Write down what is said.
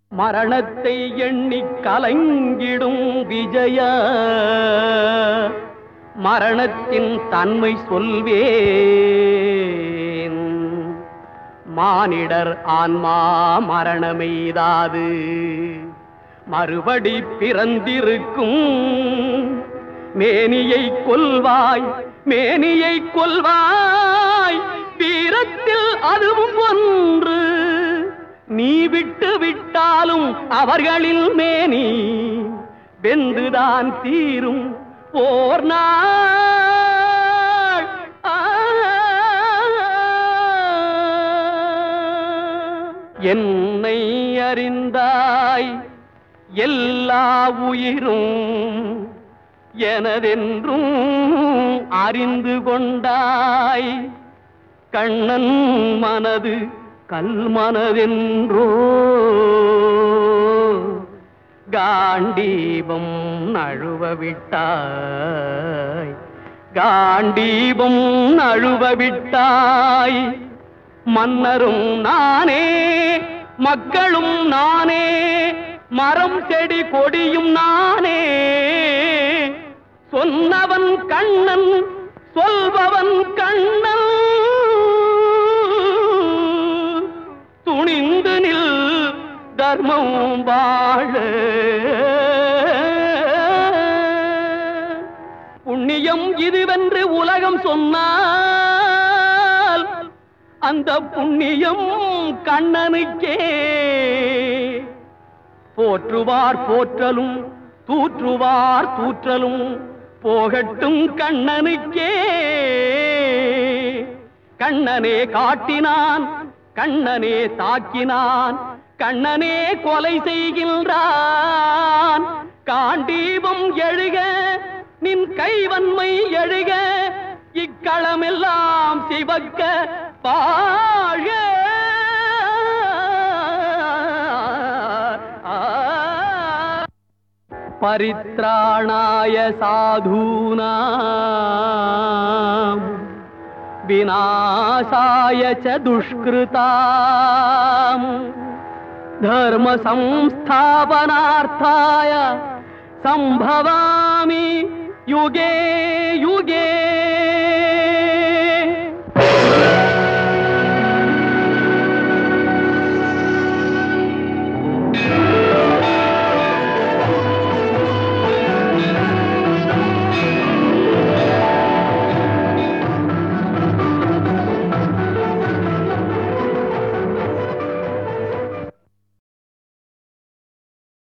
மரணத்தை எண்ணி கலங்கிடும் விஜய மரணத்தின் தன்மை சொல்வேன் மானிடர் ஆன்மா மரணமெய்தாது மறுபடி பிறந்திருக்கும் மேனியை கொல்வாய் மேனியை கொல்வாய் வீரத்தில் அதுவும் ஒன்று நீ விட்டு விட்டாலும் அவர்களில் மேனி வெந்துதான் தீரும் போர் நாள் ஆ. என்னை அறிந்தாய் எல்லா உயிரும் எனதென்றும் அறிந்து கொண்டாய் கண்ணன் மனது கல் மனதென்றோ காண்டீபம் நழுவ விட்டாய் காண்டீபம் நழுவ விட்டாய் மன்னரும் நானே மக்களும் நானே மரம் செடி கொடியும் நானே சொன்னவன் கண்ணன் சொல்பவன் கண்ணன் துணிந்து நில் தர்மம் வாழ புண்ணியம் இதுவென்று உலகம் சொன்னால் அந்த புண்ணியம் கண்ணனுக்கே போற்றுவார் போற்றலும் தூற்றுவார் தூற்றலும் போகட்டும் கண்ணனுக்கே கண்ணனே காட்டினான் கண்ணனே தாக்கினான் கண்ணனே கொலை செய்கின்றான் காண்டீபம் எழுக நின் கைவன்மை எழுக இக்களமெல்லாம் சிவக்க பாழ परित्राणाय साधूनाम् विनाशाय च दुष्कृताम् धर्मसंस्थापनार्थाय सम्भवामि युगे युगे